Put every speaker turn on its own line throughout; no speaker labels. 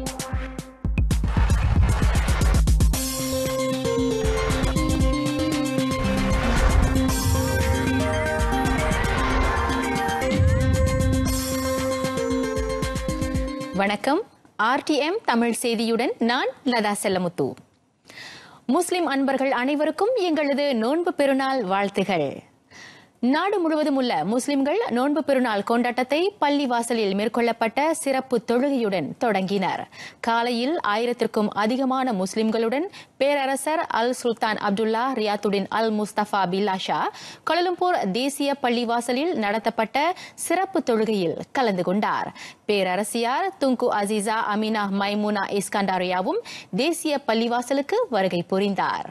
வணக்கம் ஆர்டிஎம் தமிழ் செய்தியுடன் நான் லதா செல்லமுத்து முஸ்லிம் அன்பர்கள் அனைவருக்கும் எங்களது நோன்பு பெருநாள் வாழ்த்துகள் நாடு முழுவதும் உள்ள முஸ்லிம்கள் நோன்பு பெருநாள் கொண்டாட்டத்தை பள்ளி வாசலில் மேற்கொள்ளப்பட்ட சிறப்பு தொழுகையுடன் தொடங்கினர் காலையில் ஆயிரத்திற்கும் அதிகமான முஸ்லிம்களுடன் பேரரசர் Al Sultan Abdullah Riayatuddin Al Mustafa Billah Shah Kuala Lumpur தேசிய பள்ளிவாசலில் நடத்தப்பட்ட சிறப்பு தொழுகையில் கலந்து கொண்டார் பேரரசியார் துங்கு அசீசா அமினா மைமுனா இஸ்கண்டாரியாவும் தேசிய பள்ளிவாசலுக்கு வருகை புரிந்தார்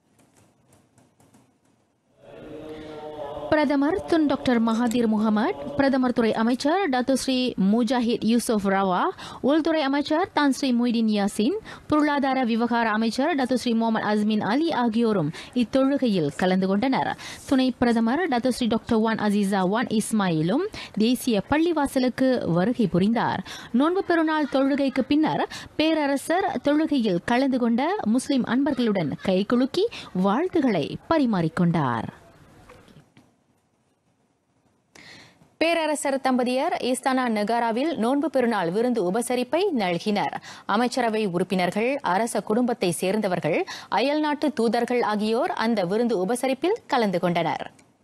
பிரதமர் துன் டாக்டர் மகாதீர் முகமது பிரதமர் துறை அமைச்சர் doctor Seri Mujahid Yusof Rawa உள்துறை அமைச்சர் தான் ஸ்ரீ மொய்தீன் யாசின் பொருளாதார விவகார அமைச்சர் doctor Seri Mohamed Azmin Ali ஆகியோரும் இத்தொழுகையில் கலந்து கொண்டனர் துணை பிரதமர் doctor Seri doctor Wan Azizah Wan இஸ்மாயிலும் தேசிய பள்ளிவாசலுக்கு வருகை புரிந்தார் நோன்பு பெருநாள் தொழுகைக்கு பின்னர் பேரரசர் தொழுகையில் கலந்து கொண்ட முஸ்லிம் அன்பர்களுடன் கைகுலுக்கி வாழ்த்துக்களை பரிமாறிக்கொண்டார் பேரரசர் தம்பதியர் ஈஸ்தானா நகாராவில் நோன்பு பெருநாள் விருந்து உபசரிப்பை நல்கினர் அமைச்சரவை உறுப்பினர்கள் அரச குடும்பத்தை சேர்ந்தவர்கள் அயல்நாட்டு தூதர்கள் ஆகியோர் அந்த விருந்து உபசரிப்பில் கலந்து கொண்டனர்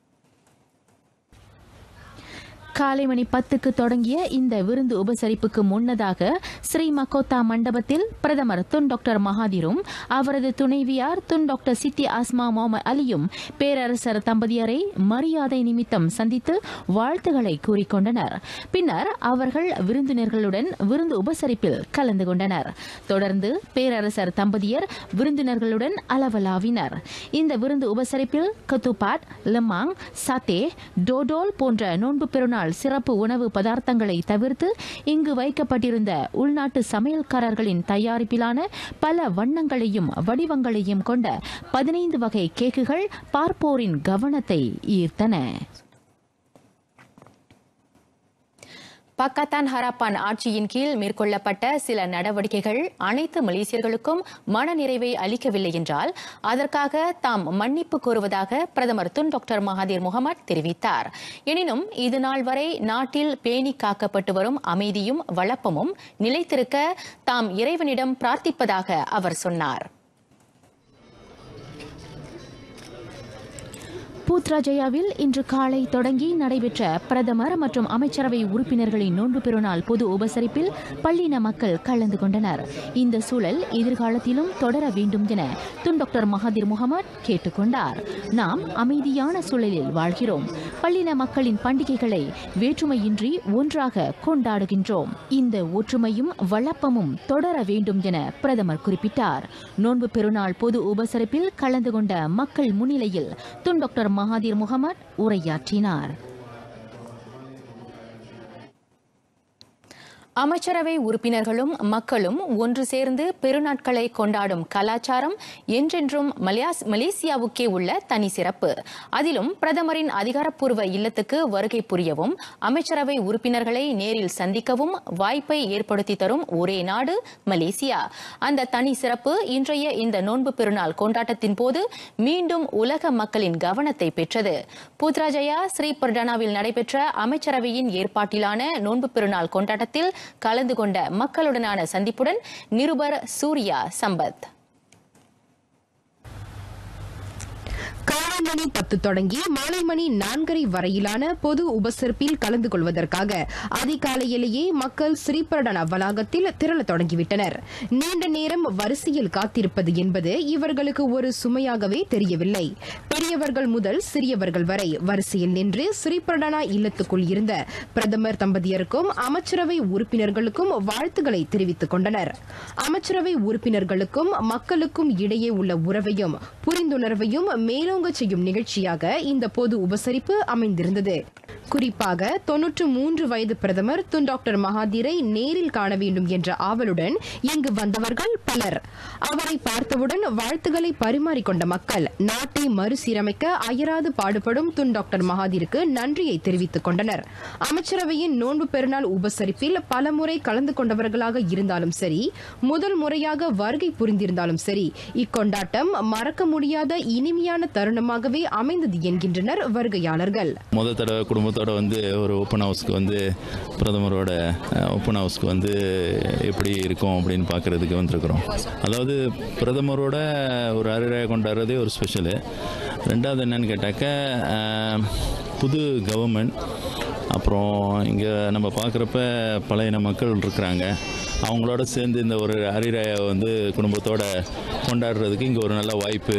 காலை மணி பத்துக்கு தொடங்கிய இந்த விருந்து உபசரிப்புக்கு முன்னதாக ஸ்ரீ மக்கோத்தா மண்டபத்தில் பிரதமர் துன் டாக்டர் மகாதிரும் அவரது துணைவியார் Tun doctor Siti Hasmah Mohamed அலியும் பேரரசர் தம்பதியரை மரியாதை நிமித்தம் சந்தித்து வாழ்த்துக்களை கூறிக்கொண்டனர் பின்னர் அவர்கள் விருந்தினர்களுடன் விருந்து உபசரிப்பில் கலந்து கொண்டனர் தொடர்ந்து பேரரசர் தம்பதியர் விருந்தினர்களுடன் அளவலாவினர் இந்த விருந்து உபசரிப்பில் கத்துபாட் லெமாங் சாத்தே டோடோல் போன்ற நோன்பு பெருநாள் சிறப்பு உணவு பதார்த்தங்களை தவிர்த்து இங்கு வைக்கப்பட்டிருந்த உள்நாட்டு சமையல்காரர்களின் தயாரிப்பிலான பல வண்ணங்களையும் வடிவங்களையும் கொண்ட பதினைந்து வகை கேக்குகள் பார்ப்போரின் கவனத்தை ஈர்த்தன பக்கத்தான் ஹராப்பான் ஆட்சியின் கீழ் மேற்கொள்ளப்பட்ட சில நடவடிக்கைகள் அனைத்து மலேசியர்களுக்கும் மனநிறைவை அளிக்கவில்லை என்றால் அதற்காக தாம் மன்னிப்பு கோருவதாக பிரதமர் துன் டாக்டர் மகாதீர் முகமது தெரிவித்தார் எனினும் இது நாள் வரை நாட்டில் பேணி காக்கப்பட்டு வரும் அமைதியும் வளப்பமும் நிலைத்திருக்க தாம் இறைவனிடம் பிரார்த்திப்பதாக அவர் சொன்னார் பூத்ராஜயாவில் இன்று காலை தொடங்கி நடைபெற்ற பிரதமர் மற்றும் அமைச்சரவை உறுப்பினர்களின் நோன்பு பெருநாள் பொது உபசரிப்பில் பள்ளின மக்கள் கலந்து கொண்டனர் இந்த சூழல் எதிர்காலத்திலும் தொடர வேண்டும் என துன் டாக்டர் மகாதீர் முகமது கேட்டுக்கொண்டார் நாம் அமைதியான சூழலில் வாழ்கிறோம் பள்ளின மக்களின் பண்டிகைகளை வேற்றுமையின்றி ஒன்றாக கொண்டாடுகின்றோம் இந்த ஒற்றுமையும் வளப்பமும் தொடர வேண்டும் என பிரதமர் குறிப்பிட்டார் நோன்பு பெருநாள் பொது உபசரிப்பில் கலந்து கொண்ட மக்கள் முன்னிலையில் துன் டாக்டர் மகாதீர் முகமது உரையாற்றினார் அமைச்சரவை உறுப்பினர்களும் மக்களும் ஒன்று சேர்ந்து பெருநாட்களை கொண்டாடும் கலாச்சாரம் என்றென்றும் மலையாஸ் மலேசியாவுக்கே உள்ள தனி சிறப்பு அதிலும் பிரதமரின் அதிகாரப்பூர்வ இல்லத்துக்கு வருகை புரியவும் அமைச்சரவை உறுப்பினர்களை நேரில் சந்திக்கவும் வாய்ப்பை ஏற்படுத்தி தரும் ஒரே நாடு மலேசியா அந்த தனி சிறப்பு இன்றைய இந்த நோன்பு பெருநாள் கொண்டாட்டத்தின் போது மீண்டும் உலக மக்களின் கவனத்தை பெற்றது புத்ராஜயா ஸ்ரீ பர்டானாவில் நடைபெற்ற அமைச்சரவையின் ஏற்பாட்டிலான நோன்பு பெருநாள் கொண்டாட்டத்தில் கலந்து கொண்ட மக்களுடனான சந்திப்புடன் நிருபர் சூர்யா சம்பத்
காலை மணி பத்து தொடங்கி மாலை மணி நான்கரை வரையிலான பொது உபசரிப்பில் கலந்து கொள்வதற்காக அதிகாலையிலேயே மக்கள் ஸ்ரீபரடன வளாகத்தில் திரளத் தொடங்கிவிட்டனர் நீண்ட நேரம் வரிசையில் காத்திருப்பது என்பது இவர்களுக்கு ஒரு சுமையாகவே தெரியவில்லை பெரியவர்கள் முதல் சிறியவர்கள் வரை வரிசையில் நின்று ஸ்ரீபரடனா இல்லத்துக்குள் இருந்த பிரதமர் தம்பதியருக்கும் அமைச்சரவை உறுப்பினர்களுக்கும் வாழ்த்துக்களை தெரிவித்துக் கொண்டனர் அமைச்சரவை உறுப்பினர்களுக்கும் மக்களுக்கும் இடையே உள்ள உறவையும் புரிந்துணர்வையும் மேலோங்க செய்யும் நிகழ்ச்சியாக இந்த பொது உபசரிப்பு அமைந்திருந்தது குறிப்பாக தொன்னூற்று மூன்று வயது பிரதமர் துன் டாக்டர் மகாதீரை நேரில் காண வேண்டும் என்ற ஆவலுடன் இங்கு வந்தவர்கள் பலர் அவரை பார்த்தவுடன் வாழ்த்துக்களை பரிமாறிக்கொண்ட மக்கள் நாட்டை மறுசீரமைக்க அயராது பாடுபடும் துன் டாக்டர் மகாதீருக்கு நன்றியை தெரிவித்துக் கொண்டனர் அமைச்சரவையின் நோன்பு பெருநாள் உபசரிப்பில் பலமுறை கலந்து கொண்டவர்களாக இருந்தாலும் சரி முதல் முறையாக வருகை புரிந்திருந்தாலும் சரி இக்கொண்டாட்டம் மறக்க முடியாத இனிமையான தருணமாகவே அமைந்தது என்கின்றனர் வருகையாளர்கள்
முத தடவை குடும்பத்தோட வந்து ஒரு ஓப்பன் ஹவுஸ்க்கு வந்து பிரதமரோட ஓப்பன் ஹவுஸ்க்கு வந்து எப்படி இருக்கும் அப்படின்னு பார்க்கறதுக்கு வந்திருக்கிறோம் அதாவது பிரதமரோட ஒரு அருளாக கொண்டாடுறதே ஒரு ஸ்பெஷலு ரெண்டாவது என்னன்னு கேட்டாக்க அஹ், புது கவர்மெண்ட் அப்புறம் இங்கே நம்ம பார்க்குறப்ப பழையன மக்கள் இருக்கிறாங்க அவங்களோட சேர்ந்து இந்த ஒரு அரிராயை வந்து குடும்பத்தோட கொண்டாடுறதுக்கு இங்கே ஒரு நல்ல வாய்ப்பு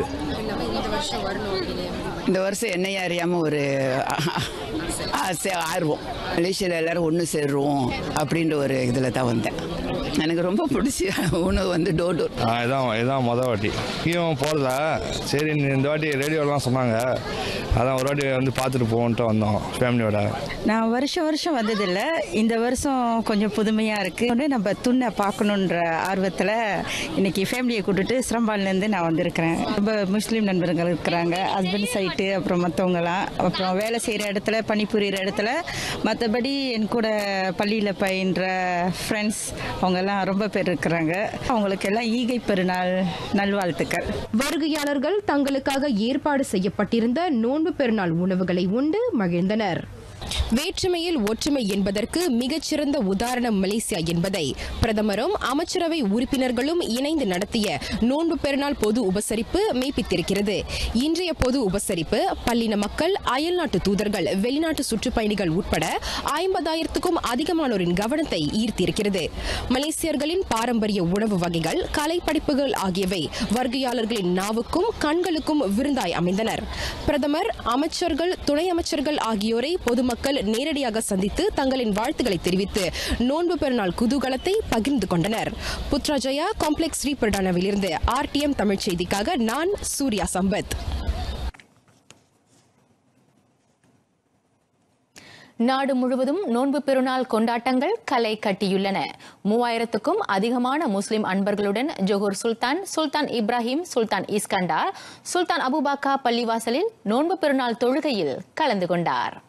இந்த வருஷம் என்னையா அறியாமல் ஒரு ஆசை ஆர்வம் மலேசியாவில் எல்லாரும் ஒன்று சேருவோம் அப்படின்ற ஒரு இதில் தான் வந்தேன் எனக்கு ரொம்ப பிடிச்ச உணவு வந்து டோடோ
ஆ இதான் இதான் மொதல் வாட்டி இங்கேயும் போகிறதா சரி இந்த வாட்டி ரேடியோலாம் சொன்னாங்க அதான் ஒரு வாட்டி வந்து பார்த்துட்டு போவோன்ட்டு வந்தோம் ஃபேமிலியோட
நான் வருஷம் வருஷம் வந்ததில்லை இந்த வருஷம் கொஞ்சம் புதுமையாக இருக்குது ஒன்று நம்ம துண்ணை பார்க்கணுன்ற ஆர்வத்தில் இன்னைக்கு ஃபேமிலியை கூட்டிட்டு சிரம்பான்லேருந்து நான் வந்திருக்கிறேன் ரொம்ப முஸ்லீம் நண்பர்கள் இருக்கிறாங்க ஹஸ்பண்ட் சைட்டு அப்புறம் மற்றவங்களாம் அப்புறம் வேலை செய்கிற இடத்துல பணிபுரிகிற இடத்துல மற்றபடி என் கூட பள்ளியில் பயின்ற ஃப்ரெண்ட்ஸ் அவங்கெல்லாம் ரொம்ப பேர் இருக்கிறாங்க அவங்களுக்கு எல்லாம் ஈகை பெருநாள் நல்வாழ்த்துக்கள்
வருகையாளர்கள் தங்களுக்காக ஏற்பாடு செய்யப்பட்டிருந்த நோன்பு பெருநாள் உணவுகளை உண்டு மகிழ்ந்தனர் வேற்றுமையில் ஒற்றுமை என்பதற்கு மிகச்சிறந்த உதாரணம் மலேசியா என்பதை பிரதமரும் அமைச்சரவை உறுப்பினர்களும் இணைந்து நடத்திய நோன்பு பெருநாள் பொது உபசரிப்பு மெய்ப்பித்திருக்கிறது இன்றைய பொது உபசரிப்பு பல்லின மக்கள் அயல்நாட்டு தூதர்கள் வெளிநாட்டு சுற்றுப்பயணிகள் உட்பட ஐம்பதாயிரத்துக்கும் அதிகமானோரின் கவனத்தை ஈர்த்திருக்கிறது மலேசியர்களின் பாரம்பரிய உணவு வகைகள் கலை படைப்புகள் ஆகியவை வருகையாளர்களின் நாவுக்கும் கண்களுக்கும் விருந்தாய் அமைந்தனர் பிரதமர் அமைச்சர்கள் துணை அமைச்சர்கள் ஆகியோரை பொதுமக்கள் நேரடியாக சந்தித்து தங்களின் வாழ்த்துக்களை தெரிவித்து நோன்பு பெருநாள் குதூகலத்தை பகிர்ந்து கொண்டனர் புத்ராஜயா காம்ப்ளெக்ஸ் ஸ்ரீபர்டானாவிலிருந்து ஆர்டிஎம் தமிழ் செய்திக்காக நான் சூர்யா சம்பத்
நாடு முழுவதும் நோன்பு பெருநாள் கொண்டாட்டங்கள் களை கட்டியுள்ளன மூவாயிரத்துக்கும் அதிகமான முஸ்லிம் அன்பர்களுடன் ஜொஹூர் சுல்தான் சுல்தான் இப்ராஹிம் சுல்தான் இஸ்கண்டார் சுல்தான் அபுபாக்கா பள்ளிவாசலில் நோன்பு பெருநாள் தொழுகையில் கலந்து கொண்டார்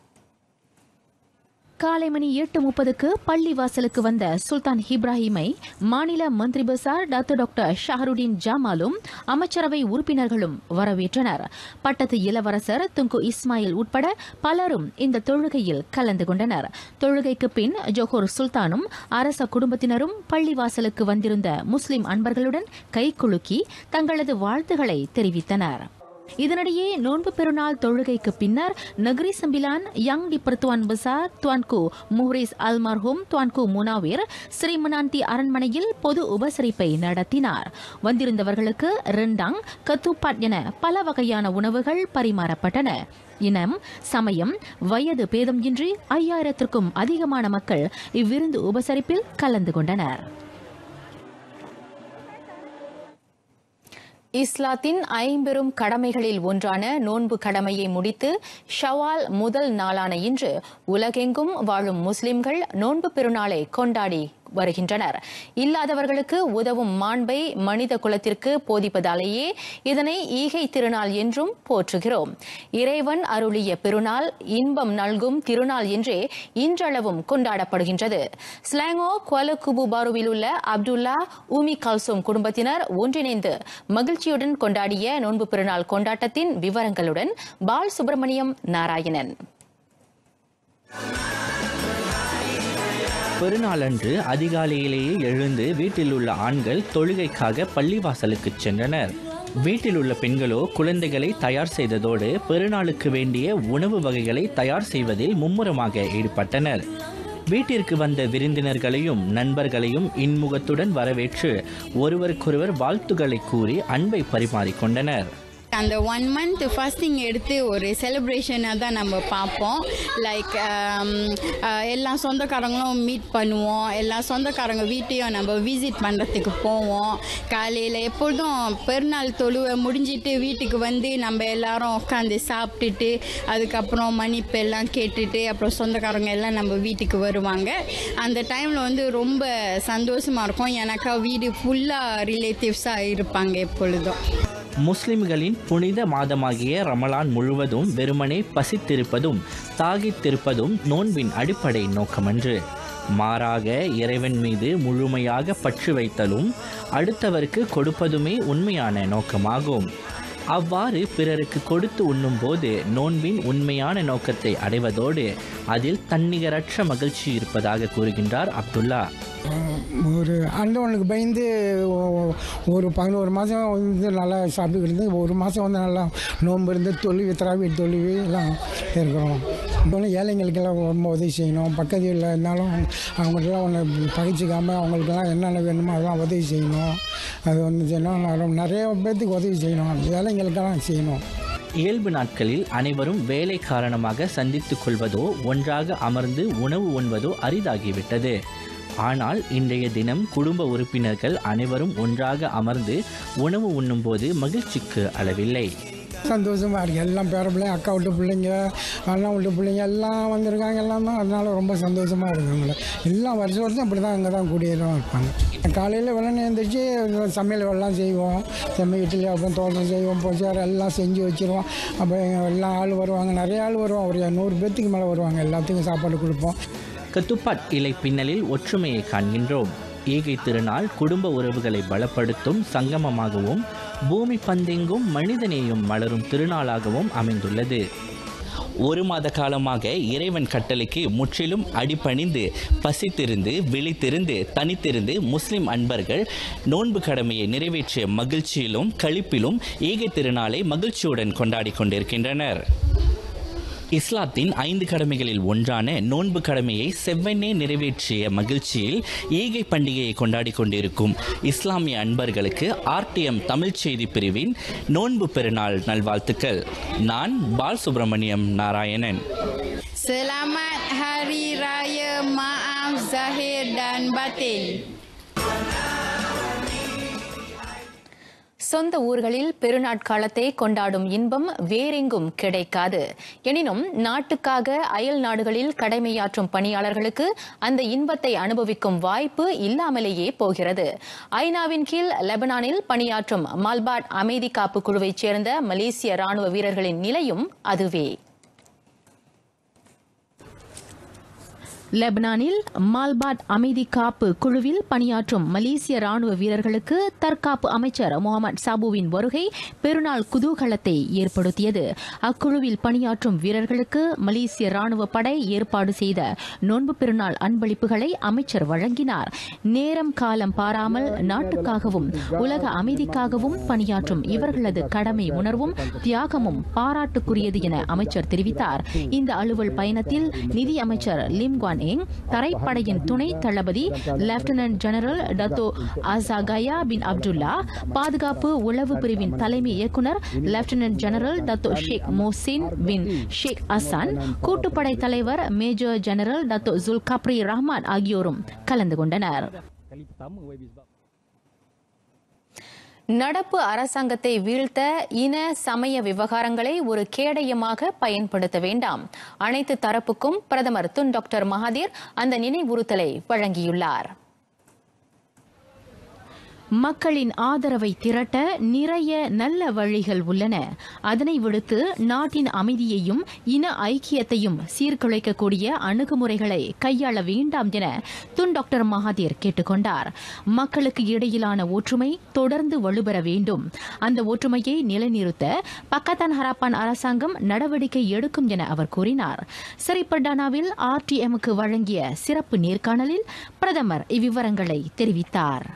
காலை மணி எட்டு முப்பதுக்கு பள்ளி வாசலுக்கு வந்த சுல்தான் இப்ராஹிமை மாநில மந்திரி பசார் டாக்டர் டாக்டர் ஷஹருடீன் ஜமாலும் அமைச்சரவை உறுப்பினர்களும் வரவேற்றனர் பட்டத்து இளவரசர் துங்கு இஸ்மாயில் உட்பட பலரும் இந்த தொழுகையில் கலந்து கொண்டனர் தொழுகைக்கு பின் ஜொஹூர் சுல்தானும் அரச குடும்பத்தினரும் பள்ளிவாசலுக்கு வந்திருந்த முஸ்லிம் அன்பர்களுடன் கைகுலுக்கி தங்களது வாழ்த்துக்களை தெரிவித்தனர் இதனிடையே நோன்பு பெருநாள் தொழுகைக்கு பின்னர் Negeri Sembilan Yang di Pertuan Besar Tuanku Muhriz Al Marhum Tuanku முனாவிர் ஸ்ரீமனாந்தி அரண்மனையில் பொது உபசரிப்பை நடத்தினார் வந்திருந்தவர்களுக்கு ரெண்டாங் கத்துப்பாட் என பல வகையான உணவுகள் பரிமாறப்பட்டன இனம் சமயம் வயது பேதம் இன்றி ஐயாயிரத்திற்கும் அதிகமான மக்கள் இவ்விருந்து உபசரிப்பில் கலந்து கொண்டனர் இஸ்லாத்தின் ஐம்பெரும் கடமைகளில் ஒன்றான நோன்பு கடமையை முடித்து ஷவால் முதல் நாளான இன்று உலகெங்கும் வாழும் முஸ்லிம்கள் நோன்பு பெருநாளை கொண்டாடி வருகின்றனர் இல்லாதவர்களுக்கு உதவும் மாண்பை மனித குலத்திற்கு போதிப்பதாலேயே இதனை ஈகை திருநாள் என்றும் போற்றுகிறோம் இறைவன் அருளிய பெருநாள் இன்பம் நல்கும் திருநாள் என்றே இன்றளவும் கொண்டாடப்படுகின்றது ஸ்லாங்கோ குவலகுபு பாருவில் உள்ள அப்துல்லா உமி கல்சோம் குடும்பத்தினர் ஒன்றிணைந்து மகிழ்ச்சியுடன் கொண்டாடிய நோன்பு பெருநாள் கொண்டாட்டத்தின் விவரங்களுடன் பால் சுப்பிரமணியம் நாராயணன்
பெருநாளன்று அதிகாலையிலேயே எழுந்து வீட்டில் உள்ள ஆண்கள் தொழுகைக்காக பள்ளிவாசலுக்கு சென்றனர் வீட்டில் உள்ள பெண்களோ குழந்தைகளை தயார் செய்ததோடு பெருநாளுக்கு வேண்டிய உணவு வகைகளை தயார் செய்வதில் மும்முரமாக ஈடுபட்டனர் வீட்டிற்கு வந்த விருந்தினர்களையும் நண்பர்களையும் இன்முகத்துடன் வரவேற்று ஒருவருக்கொருவர் வாழ்த்துக்களை கூறி அன்பை பரிமாறிக்கொண்டனர்
அந்த ஒன் மந்த் ஃபாஸ்டிங் எடுத்து ஒரு செலிப்ரேஷனாக தான் நம்ம பார்ப்போம் லைக் எல்லா சொந்தக்காரங்களும் மீட் பண்ணுவோம் எல்லா சொந்தக்காரங்க வீட்டையும் நம்ம விசிட் பண்ணுறதுக்கு போவோம் காலையில் எப்பொழுதும் பெருநாள் தொழுவை முடிஞ்சிட்டு வீட்டுக்கு வந்து நம்ம எல்லாரும் உட்காந்து சாப்பிட்டுட்டு அதுக்கப்புறம் மன்னிப்பு எல்லாம் கேட்டுட்டு அப்புறம் சொந்தக்காரங்க எல்லாம் நம்ம வீட்டுக்கு வருவாங்க அந்த டைமில் வந்து ரொம்ப சந்தோஷமாக இருக்கும் எனக்கா வீடு ஃபுல்லாக ரிலேட்டிவ்ஸாக இருப்பாங்க எப்பொழுதும்
முஸ்லிம்களின் புனித மாதமாகிய ரமலான் முழுவதும் வெறுமனே பசித்திருப்பதும் தாகித்திருப்பதும் நோன்பின் அடிப்படை நோக்கமன்று மாறாக இறைவன் மீது முழுமையாக பற்று வைத்தலும் அடுத்தவருக்கு கொடுப்பதுமே உண்மையான நோக்கமாகும் அவ்வாறு பிறருக்கு கொடுத்து உண்ணும்போது நோன்பின் உண்மையான நோக்கத்தை அடைவதோடு அதில் தன்னிகரற்ற மகிழ்ச்சி இருப்பதாக கூறுகின்றார் அப்துல்லா
ஒரு ஆண்டவனுக்கு பயந்து ஒ- ஒரு பதினோரு மாதம் வந்து நல்லா சாப்பிட்டுக்கிட்டு இருந்து ஒரு மாதம் வந்து நல்லா நோன்பு இருந்து தொழுவி திராவி தொழுவி எல்லாம் இருக்கிறோம் இன்னொன்று ஏழைங்களுக்கெல்லாம் ரொம்ப உதவி செய்யணும் பக்கத்து வீட்டில் இருந்தாலும் அவங்கள்ட்டலாம் ஒன்று பகைச்சிக்காமல் அவங்களுக்கெல்லாம் என்னென்ன வேணுமோ அதெல்லாம் உதவி செய்யணும் அது வந்து செய்யணும் நான் ரொம்ப நிறைய பேர்த்துக்கு உதவி செய்யணும் ஏழைங்களுக்கெல்லாம் செய்யணும்
இயல்பு நாட்களில் அனைவரும் வேலை காரணமாக சந்தித்துக் கொள்வதோ ஒன்றாக அமர்ந்து உணவு உண்பதோ அரிதாகிவிட்டது ஆனால் இன்றைய தினம் குடும்ப உறுப்பினர்கள் அனைவரும் ஒன்றாக அமர்ந்து உணவு உண்ணும்போது மகிழ்ச்சிக்கு அளவில்லை
சந்தோஷமாக இருக்குது எல்லாம் பேர பிள்ளைங்க அக்கா விட்டு பிள்ளைங்க அண்ணா விட்டு பிள்ளைங்க எல்லாம் வந்திருக்காங்க எல்லாமே அதனால ரொம்ப சந்தோஷமாக இருக்குது அவங்களுக்கு எல்லாம் வருஷம் வருஷம் இப்படி தான் இங்கே தான் கூடியதான் இருப்பாங்க காலையில் வெள்ளனை எழுந்திரிச்சு சமையல் எல்லாம் செய்வோம் செம்ம இட்லி அப்புறம் தோட்டம் செய்வோம் பொச்சாரம் எல்லாம் செஞ்சு வச்சுருவோம் அப்புறம் எல்லாம் ஆள் வருவாங்க நிறைய ஆள் வருவாங்க ஒரு நூறு பேர்த்துக்கு மேலே வருவாங்க எல்லாத்துக்கும் சாப்பாடு கொடுப்போம்
கத்துப்பாட் இலை பின்னலில் ஒற்றுமையை காண்கின்றோம் ஈகை திருநாள் குடும்ப உறவுகளை பலப்படுத்தும் சங்கமமாகவும் பூமி பந்தெங்கும் மனிதநேயம் மலரும் திருநாளாகவும் அமைந்துள்ளது ஒரு மாத காலமாக இறைவன் கட்டளைக்கு முற்றிலும் அடிபணிந்து பசித்திருந்து விழித்திருந்து தனித்திருந்து முஸ்லிம் அன்பர்கள் நோன்பு கடமையை நிறைவேற்றிய மகிழ்ச்சியிலும் களிப்பிலும் ஈகை திருநாளை மகிழ்ச்சியுடன் கொண்டாடி கொண்டிருக்கின்றனர் இஸ்லாத்தின் ஐந்து கடமைகளில் ஒன்றான நோன்பு கடமையை செவ்வனே நிறைவேற்றிய மகிழ்ச்சியில் ஈகை பண்டிகையை கொண்டாடி கொண்டிருக்கும் இஸ்லாமிய அன்பர்களுக்கு ஆர்டிஎம் தமிழ் செய்தி பிரிவின் நோன்பு பெருநாள் நல்வாழ்த்துக்கள் நான் பால் Subramaniam Narayanan
Selamat Hari Raya Maaf Zahir dan Batin.
சொந்த ஊர்களில் பெருநாட்காலத்தை கொண்டாடும் இன்பம் வேறெங்கும் கிடைக்காது எனினும் நாட்டுக்காக அயல் நாடுகளில் கடமையாற்றும் பணியாளர்களுக்கு அந்த இன்பத்தை அனுபவிக்கும் வாய்ப்பு இல்லாமலேயே போகிறது ஐநாவின் கீழ் லெபனானில் பணியாற்றும் மல்பாட் அமைதி காப்பு குழுவைச் சேர்ந்த மலேசிய ராணுவ வீரர்களின் நிலையும் அதுவே லெபனானில் மால்பாட் அமைதி காப்பு குழுவில் பணியாற்றும் மலேசிய ராணுவ வீரர்களுக்கு தற்காப்பு அமைச்சர் முகமது சாபுவின் வருகை பெருநாள் குதூகலத்தை ஏற்படுத்தியது அக்குழுவில் பணியாற்றும் வீரர்களுக்கு மலேசிய ராணுவ படை ஏற்பாடு செய்த நோன்பு பெருநாள் அன்பளிப்புகளை அமைச்சர் வழங்கினார் நேரம் காலம் பாராமல் நாட்டுக்காகவும் உலக அமைதிக்காகவும் பணியாற்றும் இவர்களது கடமை உணர்வும் தியாகமும் பாராட்டுக்குரியது என அமைச்சர் தெரிவித்தார் இந்த அலுவல் பயணத்தில் நிதி அமைச்சர் லிம் குவான் எங் தரைப்படையின் துணை தளபதி லெப்டினன்ட் ஜெனரல் டத்தோ அசாகயா பின் அப்துல்லா பாதுகாப்பு உளவு பிரிவின் தலைமை இயக்குனர் lieutenant general Dato Sheikh Mohsin bin Sheikh Hasan கூட்டுப்படை தலைவர் major general Dato Zulkefli Rahman ஆகியோரும் கலந்து கொண்டனர் நடப்பு அரசாங்கத்தை வீழ்த்த இன சமய விவகாரங்களை ஒரு கேடயமாக பயன்படுத்த வேண்டாம் அனைத்து தரப்புக்கும் பிரதமர் துன் டாக்டர் மகாதீர் அந்த நினைவுறுத்தலை வழங்கியுள்ளார் மக்களின் ஆதரவை திரட்ட நிறைய நல்ல வழிகள் உள்ளன அதனை விடுத்து நாட்டின் அமைதியையும் இன ஐக்கியத்தையும் சீர்குலைக்கக்கூடிய அணுகுமுறைகளை கையாள வேண்டாம் என துன் டாக்டர் மகாதீர் கேட்டுக்கொண்டார் மக்களுக்கு இடையிலான ஒற்றுமை தொடர்ந்து வலுப்பெற வேண்டும் அந்த ஒற்றுமையை நிலைநிறுத்த பக்கத்தான் ஹராப்பான் அரசாங்கம் நடவடிக்கை எடுக்கும் என அவர் கூறினார் சரிப்பட்டானாவில் ஆர்டிஎம்க்கு வழங்கிய சிறப்பு நேர்காணலில் பிரதமர் இவ்விவரங்களை தெரிவித்தார்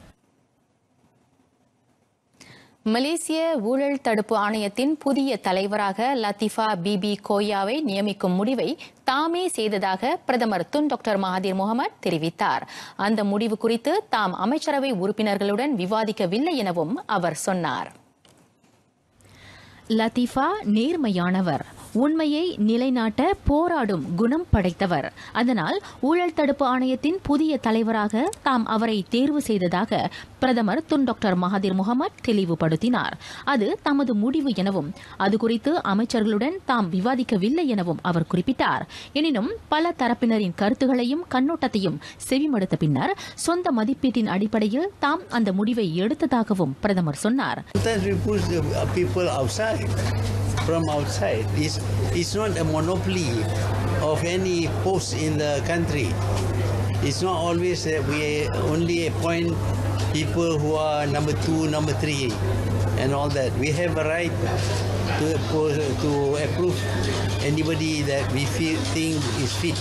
மலேசிய ஊழல் தடுப்பு ஆணையத்தின் புதிய தலைவராக லத்திஃபா பிபி கோயாவை நியமிக்கும் முடிவை தாமே செய்ததாக பிரதமர் துன் டாக்டர் மகாதீர் முகமது தெரிவித்தார் அந்த முடிவு குறித்து தாம் அமைச்சரவை உறுப்பினர்களுடன் விவாதிக்கவில்லை எனவும் அவர் சொன்னார் லத்தீஃபா நேர்மையானவர் உண்மையை நிலைநாட்ட போராடும் குணம் படைத்தவர் அதனால் ஊழல் தடுப்பு ஆணையத்தின் புதிய தலைவராக தாம் அவரை தேர்வு செய்ததாக பிரதமர் துன் டாக்டர் மகாதிர் முகமது தெளிவுபடுத்தினார் அது தமது முடிவு எனவும் அது குறித்து அமைச்சர்களுடன் தாம் விவாதிக்கவில்லை எனவும் அவர் குறிப்பிட்டார் எனினும் பல தரப்பினரின் கருத்துகளையும் கண்ணோட்டத்தையும் செவிமடுத்த பின்னர் சொந்த மதிப்பீட்டின் அடிப்படையில் தாம் அந்த முடிவை எடுத்ததாகவும் பிரதமர் சொன்னார்
Sometimes we push the uh, people outside, from outside. It's, it's not a monopoly of any post in the country. It's not always that we only appoint people who are number two, number three, and all that. We have a right to, oppose- to approve anybody that we feel think is fit.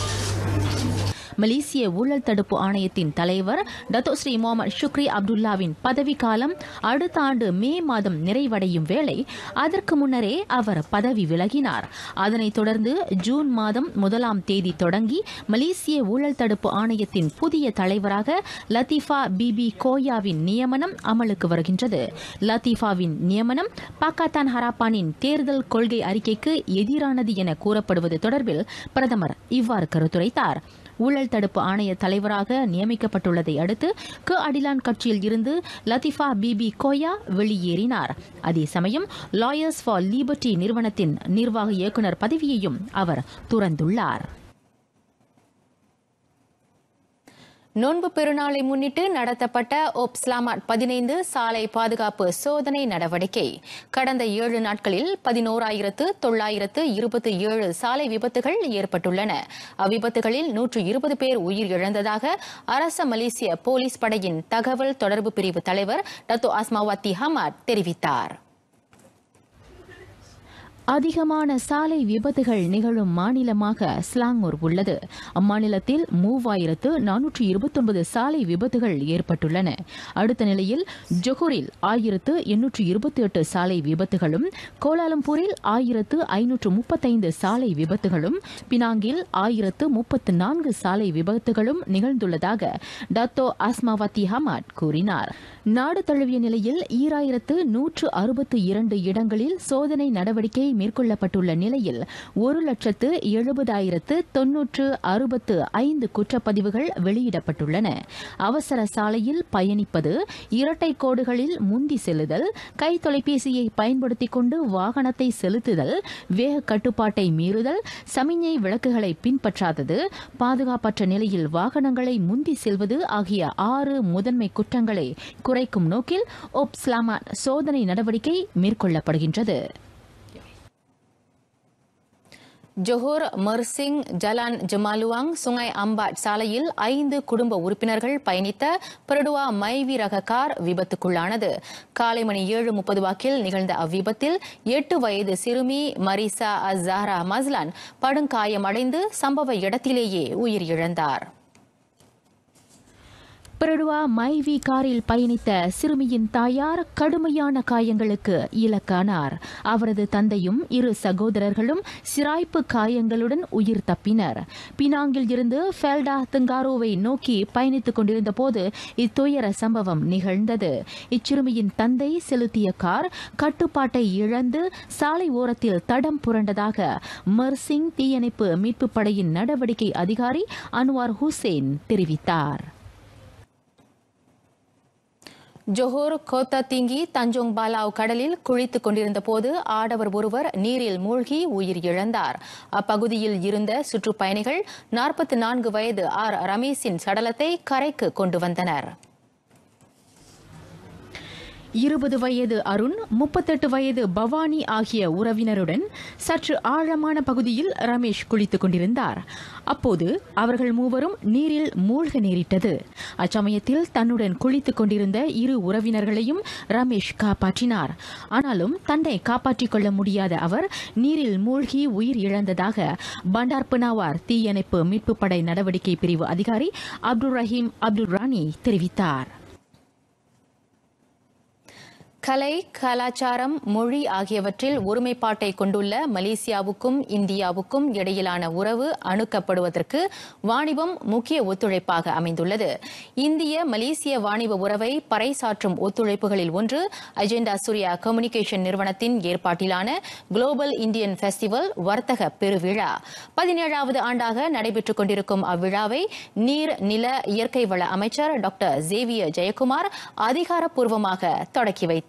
மலேசிய ஊழல் தடுப்பு ஆணையத்தின் தலைவர் Dato Seri Mohamed Shukri அப்துல்லாவின் பதவிக்காலம் அடுத்த ஆண்டு மே மாதம் நிறைவடையும் வேளை அதற்கு முன்னரே அவர் பதவி விலகினார் அதனைத் தொடர்ந்து ஜூன் மாதம் முதலாம் தேதி தொடங்கி மலேசிய ஊழல் தடுப்பு ஆணையத்தின் புதிய தலைவராக லத்தீஃபா பிபி கோயாவின் நியமனம் அமலுக்கு வருகின்றது லத்தீஃபாவின் நியமனம் பாகிஸ்தான் ஹராப்பானின் தேர்தல் கொள்கை அறிக்கைக்கு எதிரானது என கூறப்படுவது தொடர்பில் பிரதமர் இவ்வாறு கருத்துரைத்தார் ஊழல் தடுப்பு ஆணைய தலைவராக நியமிக்கப்பட்டுள்ளதை அடுத்து க அடிலான் கட்சியில் இருந்து லத்திஃபா பிபி கோயா வெளியேறினார் அதே சமயம் லாயர்ஸ் ஃபார் லிபர்டி நிறுவனத்தின் நிர்வாக இயக்குநர் பதவியையும் அவர் துறந்துள்ளார் நோன்பு பெருநாளை முன்னிட்டு நடத்தப்பட்ட ஒப்ஸ்லாமாட் பதினைந்து சாலை பாதுகாப்பு சோதனை நடவடிக்கை கடந்த ஏழு நாட்களில் பதினோராயிரத்து தொள்ளாயிரத்து இருபத்தி ஏழு சாலை விபத்துகள் ஏற்பட்டுள்ளன அவ்விபத்துகளில் நூற்று இருபது பேர் உயிர் இழந்ததாக அரச மலேசிய போலீஸ் படையின் தகவல் தொடர்பு பிரிவு தலைவர் டத்தோ அஸ்மாவத்தி ஹமாட் தெரிவித்தார் அதிகமான சாலை விபத்துகள் நிகழும் மாநிலமாக ஸ்லாங்கூர் உள்ளது அம்மாநிலத்தில் மூவாயிரத்து நானூற்று இருபத்தொன்பது சாலை விபத்துகள் ஏற்பட்டுள்ளன அடுத்த நிலையில் ஜொஹூரில் ஆயிரத்து எண்ணூற்று இருபத்தி எட்டு சாலை விபத்துகளும் கோலாலம்பூரில் ஆயிரத்து ஐநூற்று முப்பத்தைந்து சாலை விபத்துகளும் பினாங்கில் ஆயிரத்து முப்பத்து நான்கு சாலை விபத்துகளும் நிகழ்ந்துள்ளதாக டத்தோ அஸ்மாவத்தி ஹமாட் கூறினார் நாடு தழுவிய நிலையில் ஈராயிரத்து நூற்று அறுபத்து இரண்டு இடங்களில் சோதனை நடவடிக்கை மேற்கொள்ளப்பட்டுள்ள நிலையில் ஒரு லட்சத்து எழுபதாயிரத்து தொன்னூற்று அறுபத்து ஐந்து குற்றப்பதிவுகள் வெளியிடப்பட்டுள்ளன அவசர சாலையில் பயணிப்பது இரட்டை கோடுகளில் முந்தி செல்லுதல் கை தொலைபேசியை பயன்படுத்திக் கொண்டு வாகனத்தை செலுத்துதல் வேக கட்டுப்பாட்டை மீறுதல் சமிஞ்ஞை விளக்குகளை பின்பற்றாதது பாதுகாப்பற்ற நிலையில் வாகனங்களை முந்தி செல்வது ஆகிய ஆறு முதன்மை குற்றங்களை குறைக்கும் நோக்கில் ஒப்ஸ்லாமா சோதனை நடவடிக்கை மேற்கொள்ளப்படுகின்றது Johor Mersing Jalan Jemaluang Sungai Ambat சாலையில் ஐந்து குடும்ப உறுப்பினர்கள் பயணித்த பெருடுவா மைவி ரக கார் விபத்துக்குள்ளானது காலை மணி ஏழு முப்பது வாக்கில் நிகழ்ந்த அவ்விபத்தில் எட்டு வயது சிறுமி மரிசா அஸ்ஸாரா மஸ்லான் படுகாயமடைந்து சம்பவ இடத்திலேயே உயிரிழந்தார் பெருடுவா மைவி காரில் பயணித்த சிறுமியின் தாயார் கடுமையான காயங்களுக்கு இலக்கானார் அவரது தந்தையும் இரு சகோதரர்களும் சிராய்ப்பு காயங்களுடன் உயிர் தப்பினர் பினாங்கில் இருந்து ஃபெல்டா துங்காரோவை நோக்கி பயணித்துக் கொண்டிருந்த போது இத்துயர சம்பவம் நிகழ்ந்தது இச்சிறுமியின் தந்தை செலுத்திய கார் கட்டுப்பாட்டை இழந்து சாலை ஓரத்தில் தடம் புரண்டதாக மர்சிங் தீயணைப்பு மீட்புப் படையின் நடவடிக்கை அதிகாரி அன்வார் ஹுசேன் தெரிவித்தார் ஜொஹோர் கோத்தத்திங்கி தஞ்சோங் பாலாவ் கடலில் குளித்துக் கொண்டிருந்த போது ஆடவர் ஒருவர் நீரில் மூழ்கி உயிர் இழந்தார் அப்பகுதியில் இருந்த சுற்றுப்பயணிகள் நாற்பத்தி நான்கு வயது ஆர் ரமேஷின் சடலத்தை கரைக்கு கொண்டு வந்தனர் இருபது வயது அருண் முப்பத்தெட்டு வயது பவானி ஆகிய உறவினருடன் சற்று ஆழமான பகுதியில் ரமேஷ் குளித்துக் கொண்டிருந்தார் அப்போது அவர்கள் மூவரும் நீரில் மூழ்க நேரிட்டது அச்சமயத்தில் தன்னுடன் குளித்துக் கொண்டிருந்த இரு உறவினர்களையும் ரமேஷ் காப்பாற்றினார் ஆனாலும் தன்னை காப்பாற்றிக் கொள்ள முடியாத அவர் நீரில் மூழ்கி உயிர் இழந்ததாக பண்டார் பினாவார் தீயணைப்பு மீட்புப் படை நடவடிக்கை பிரிவு அதிகாரி அப்துல் ரஹீம் அப்துல் ராணி தெரிவித்தார் கலை கலாச்சாரம் மொழி ஆகியவற்றில் ஒருமைப்பாட்டை கொண்டுள்ள மலேசியாவுக்கும் இந்தியாவுக்கும் இடையிலான உறவு அணுக்கப்படுவதற்கு வாணிபம் முக்கிய ஒத்துழைப்பாக அமைந்துள்ளது இந்திய மலேசிய வாணிப உறவை பறைசாற்றும் ஒத்துழைப்புகளில் ஒன்று அஜெண்டா சூர்யா கம்யூனிகேஷன் நிறுவனத்தின் ஏற்பாட்டிலான குளோபல் இந்தியன் ஃபெஸ்டிவல் வர்த்தக பெருவிழா பதினேழாவது ஆண்டாக நடைபெற்றுக் கொண்டிருக்கும் அவ்விழாவை நீர் நில இயற்கை வள அமைச்சர் டாக்டர் ஜேவியர் ஜெயக்குமார் அதிகாரப்பூர்வமாக தொடக்கி வைத்தார்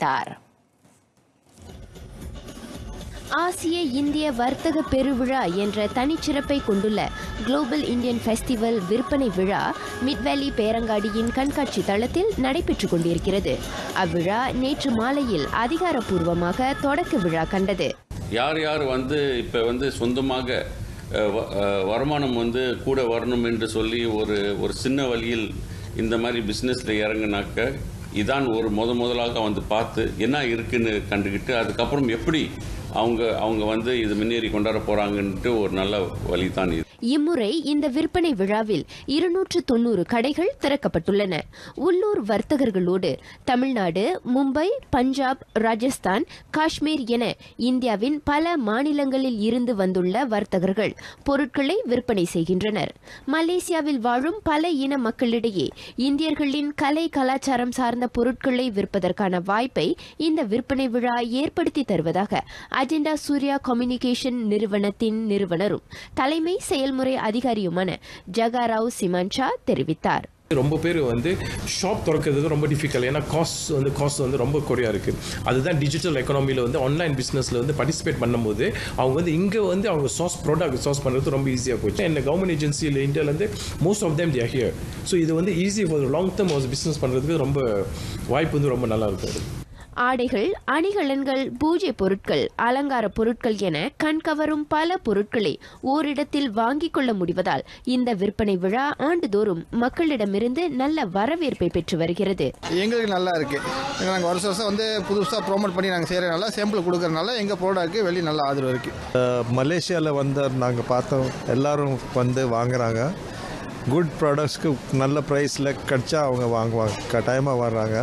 ஆசிய இந்திய வர்த்தக பெருவிழா என்ற தனிச்சிறப்பை கொண்டுள்ள குளோபல் இந்தியன் ஃபெஸ்டிவல் விற்பனை விழா மிட்வேலி பேரங்காடியின் கண்காட்சி தளத்தில் நடைபெற்றுக் கொண்டிருக்கிறது அவ்விழா நேற்று மாலையில் அதிகாரப்பூர்வமாக தொடக்க விழா கண்டது
யார் யார் வந்து இப்போ வந்து சொந்தமாக அஹ், வ- அஹ், வருமானம் வந்து கூட வரணும் என்று சொல்லி ஒரு ஒரு சின்ன வழியில் இந்த மாதிரி பிஸ்னஸில் இறங்குனாக்க இதான் ஒரு முத முதலாக வந்து பார்த்து என்ன இருக்குன்னு கண்டுக்கிட்டு அதுக்கப்புறம் எப்படி அவங்க அவங்க வந்து இது முன்னேறி கொண்டாட போகிறாங்கன்ட்டு ஒரு நல்ல வழி தான் இது
இம்முறை இந்த விற்பனை விழாவில் இருநூற்று தொன்னூறு கடைகள் திறக்கப்பட்டுள்ளன உள்ளூர் வர்த்தகர்களோடு தமிழ்நாடு மும்பை பஞ்சாப் ராஜஸ்தான் காஷ்மீர் என இந்தியாவின் பல மாநிலங்களில் இருந்து வந்துள்ள வர்த்தகர்கள் பொருட்களை விற்பனை செய்கின்றனர் மலேசியாவில் வாழும் பல இன மக்களிடையே இந்தியர்களின் கலை கலாச்சாரம் சார்ந்த பொருட்களை விற்பதற்கான வாய்ப்பை இந்த விற்பனை விழா ஏற்படுத்தி தருவதாக அஜெண்டா சூர்யா கம்யூனிகேஷன் நிறுவனத்தின் நிறுவனரும் தலைமை செயல்முறை அதிகாரியுமான ஜகாராவ் சிமான்ஷா தெரிவித்தார்
ரொம்ப பேர் வந்து ஷாப் திறக்கிறதுக்கு ரொம்ப டிஃபிகல்ட் ஏன்னா காஸ்ட் வந்து காஸ்ட் வந்து ரொம்ப குறையா இருக்கு அதுதான் டிஜிட்டல் எக்கனாமியில் வந்து ஆன்லைன் பிஸ்னஸில் வந்து பார்ட்டிசிபேட் பண்ணும்போது அவங்க வந்து இங்கே வந்து அவங்க சாஸ் ப்ராடக்ட் சாஸ் பண்ணுறது ரொம்ப ஈஸியாக போச்சு என்ன கவர்மெண்ட் ஏஜென்சியில் இந்தியாவிலேருந்து most of them there here so இது வந்து ஈஸி ஒரு லாங் டேர்ம் பிஸ்னஸ் பண்ணுறதுக்கு ரொம்ப வாய்ப்பு வந்து ரொம்ப நல்லா இருக்கும்
ஆடைகள் அணிகலன்கள் பூஜை பொருட்கள் அலங்கார பொருட்கள் என கண்கவரும் பல பொருட்களை ஓரிடத்தில் வாங்கிக் கொள்ள முடிவதால் இந்த விற்பனை விழா ஆண்டுதோறும் மக்களிடமிருந்து நல்ல வரவேற்பை பெற்று வருகிறது
எங்களுக்கு நல்லா இருக்கு நாங்கள் வருஷம் வருஷம் வந்து புதுசாக ப்ரோமோட் பண்ணி நாங்கள் செய்கிறனால சாம்பிள் கொடுக்கறனால எங்கள் ப்ராடக்ட்டுக்கு வெளியே நல்ல ஆதரவு இருக்குது
மலேசியாவில் வந்து நாங்கள் பார்த்தோம் எல்லாரும் வந்து வாங்குறாங்க குட் ப்ராடக்ட்ஸ்க்கு நல்ல ப்ரைஸில் கிடச்சா அவங்க வாங்குவாங்க கட்டாயமாக வர்றாங்க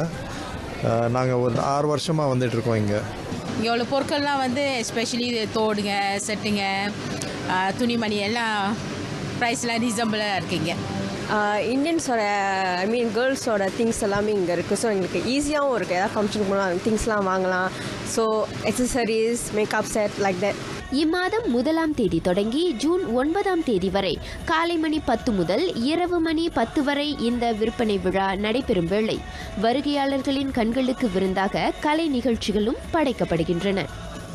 நாங்கள் ஒரு ஆறு வருஷமாக வந்துட்டுருக்கோம் இங்கே
இங்கே உள்ள பொருட்கள்லாம் வந்து எஸ்பெஷலி தோடுங்க செட்டுங்க ஆஹ் துணிமணி எல்லாம் ப்ரைஸ்லாம் ரீசனபிளாக இருக்குங்க
இந்தியன்ஸோட ஐ மீன் கேர்ள்ஸோட திங்ஸ் எல்லாமே இங்கே இருக்குது ஸோ எங்களுக்கு ஈஸியாகவும் இருக்குது ஏதாவது ஃபங்க்ஷனுக்கு போனால் திங்ஸ்லாம் வாங்கலாம் so accessories makeup set like that
இம்மாதம் முதலாம் தேதி தொடங்கி ஜூன் ஒன்பதாம் தேதி வரை காலை மணி பத்து முதல் இரவு மணி பத்து வரை இந்த விற்பனை விழா நடைபெறும் வேளை வருகையாளர்களின் கண்களுக்கு விருந்தாக கலை நிகழ்ச்சிகளும் படைக்கப்படுகின்றன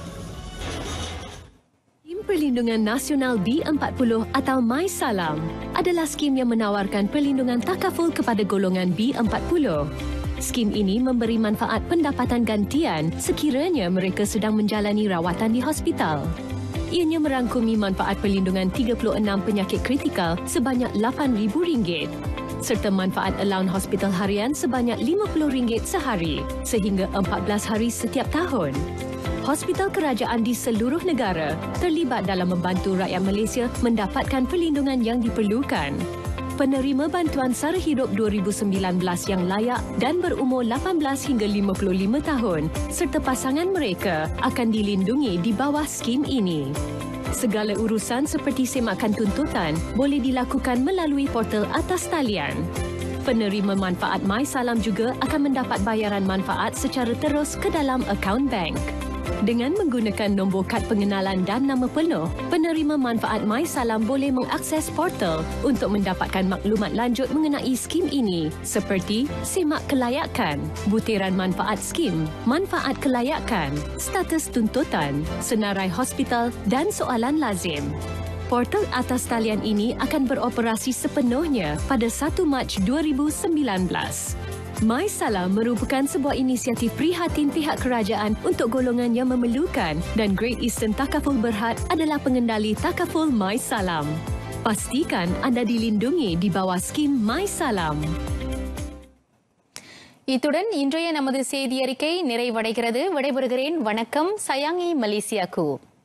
Skim Perlindungan Nasional B40 atau MySalam adalah skim yang menawarkan perlindungan takaful kepada golongan B40. Skim ini memberi manfaat pendapatan gantian sekiranya mereka sedang menjalani rawatan di hospital. Ianya merangkumi manfaat perlindungan 36 penyakit kritikal sebanyak RM8,000 serta manfaat allowance hospital harian sebanyak RM50 sehari sehingga 14 hari setiap tahun. Hospital kerajaan di seluruh negara terlibat dalam membantu rakyat Malaysia mendapatkan perlindungan yang diperlukan. Penerima bantuan sara hidup 2019 yang layak dan berumur 18 hingga 55 tahun serta pasangan mereka akan dilindungi di bawah skim ini. Segala urusan seperti semakan tuntutan boleh dilakukan melalui portal atas talian. Penerima manfaat MySalam juga akan mendapat bayaran manfaat secara terus ke dalam akaun bank. Dengan menggunakan nombor kad pengenalan dan nama penuh, penerima manfaat MySalam boleh mengakses portal untuk mendapatkan maklumat lanjut mengenai skim ini seperti simak kelayakan, butiran manfaat skim, manfaat kelayakan, status tuntutan, senarai hospital dan soalan lazim. Portal atas talian ini akan beroperasi sepenuhnya pada 1 Mac 2019. MySalam merupakan sebuah inisiatif prihatin pihak kerajaan untuk golongan yang memerlukan dan Great Eastern Takaful Berhad adalah pengendali Takaful MySalam. Pastikan anda dilindungi di bawah skim MySalam.
இத்துடன் இன்றைய நமது செய்தி அறிக்கை நிறைவடைகிறது விடைபெறுகிறேன் வணக்கம் சயாங்கி மலேசியாக்கு